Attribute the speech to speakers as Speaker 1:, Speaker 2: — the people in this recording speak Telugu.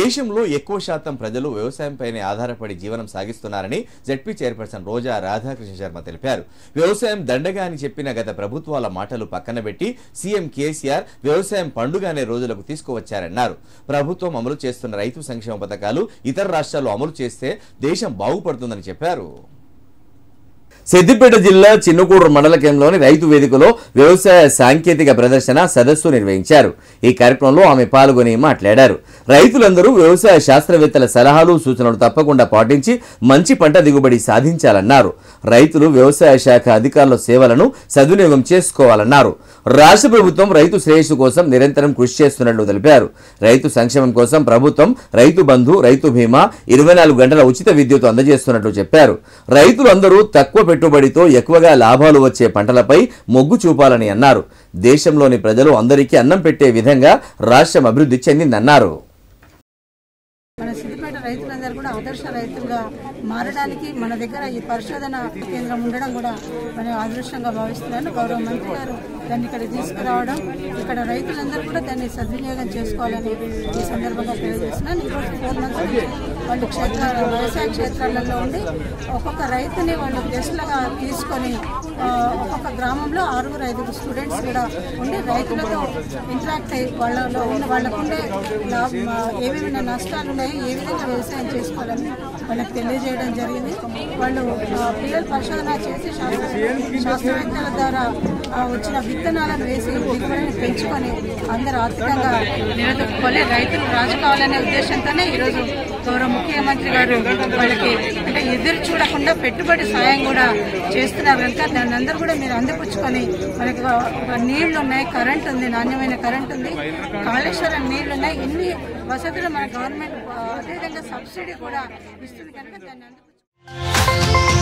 Speaker 1: దేశంలో ఎక్కువ శాతం ప్రజలు వ్యవసాయంపైనే ఆధారపడి జీవనం సాగిస్తున్నారని జడ్పీ చైర్పర్సన్ రోజా రాధాకృష్ణ శర్మ తెలిపారు వ్యవసాయం దండగా అని చెప్పిన గత ప్రభుత్వాల మాటలు పక్కన పెట్టి సీఎం కేసీఆర్ వ్యవసాయం పండుగ అనే రోజులకు తీసుకువచ్చారన్నారు ప్రభుత్వం అమలు చేస్తున్న రైతు సంక్షేమ పథకాలు ఇతర రాష్ట్రాలు అమలు చేస్తే దేశం బాగుపడుతుందని చెప్పారు సిద్దిపేట జిల్లా చిన్నకూరు మండల కేంద్రంలోని రైతు వేదికలో వ్యవసాయ సాంకేతిక ప్రదర్శన సదస్సు నిర్వహించారు ఈ కార్యక్రమంలో ఆమె పాల్గొని మాట్లాడారు రైతులందరూ వ్యవసాయ శాస్త్రవేత్తల సలహాలు సూచనలు తప్పకుండా పాటించి మంచి పంట దిగుబడి సాధించాలన్నారు రైతులు వ్యవసాయ శాఖ అధికారుల సేవలను సద్వినియోగం చేసుకోవాలన్నారు రాష్ట్ర ప్రభుత్వం రైతు శ్రేయస్సు కోసం నిరంతరం కృషి చేస్తున్నట్లు తెలిపారు రైతు సంక్షేమం కోసం ప్రభుత్వం రైతు బంధు రైతు బీమా ఇరవై నాలుగు గంటల ఉచిత విద్యుత్ అందజేస్తున్నట్లు చెప్పారు రైతులందరూ తక్కువ పెట్టుబడితో ఎక్కువగా లాభాలు వచ్చే పంటలపై మొగ్గు చూపాలని అన్నారు దేశంలోని ప్రజలు అందరికీ అన్నం పెట్టే విధంగా రాష్ట్రం అభివృద్ధి చెందిందన్నారు
Speaker 2: మన సిద్దిపేట రైతులందరూ కూడా ఆదర్శ రైతులుగా మారడానికి మన దగ్గర ఈ పరిశోధన కేంద్రం ఉండడం కూడా మన అదృష్టంగా భావిస్తున్నాను గౌరవ మంత్రి గారు దాన్ని ఇక్కడ తీసుకురావడం ఇక్కడ రైతులందరూ కూడా దాన్ని సద్వినియోగం చేసుకోవాలని ఈ సందర్భంగా తెలియజేస్తున్నాను ఈరోజు ఫోర్ మంత్స్ నుంచి వాళ్ళు క్షేత్ర వ్యవసాయ క్షేత్రాలలో ఉండి ఒక్కొక్క రైతుని వాళ్ళు గెస్ట్లుగా తీసుకొని ఆ, ఒక్కొక్క గ్రామంలో ఆరుగురు ఐదుగురు స్టూడెంట్స్ కూడా ఉండి రైతులతో ఇంటరాక్ట్ అయ్యి వాళ్ళలో ఉన్న వాళ్ళకుండే లాభ ఏమేమి నష్టాలు ఉన్నాయో ఏ విధంగా వ్యవసాయం చేసుకోవాలని వాళ్ళకి తెలియజేయడం జరిగింది వాళ్ళు ఆ, పిల్లలు పరిశోధన చేసి శాస్త్ర శాస్త్రవేత్తల ద్వారా ఆ, వచ్చిన విత్తనాలను వేసి దిగుబడిని పెంచుకొని అందరూ ఆర్థికంగా నిలదొక్కుకోవాలి రైతులు రాజు కావాలనే ఉద్దేశంతోనే ఈరోజు గౌరవ ముఖ్యమంత్రి గారు వాళ్ళకి అంటే ఎదురు చూడకుండా పెట్టుబడి సాయం కూడా చేస్తున్నారు కనుక దాన్ని అందరూ కూడా మీరు అందిపుచ్చుకొని మనకి ఒక నీళ్లు ఉన్నాయి కరెంట్ ఉంది నాణ్యమైన కరెంట్ ఉంది కాళేశ్వరం నీళ్లు ఉన్నాయి ఇన్ని వసతులు మన గవర్నమెంట్ ఆ, అదేవిధంగా సబ్సిడీ కూడా ఇస్తుంది కనుక దాన్ని అందిపుచ్చుకోవాలి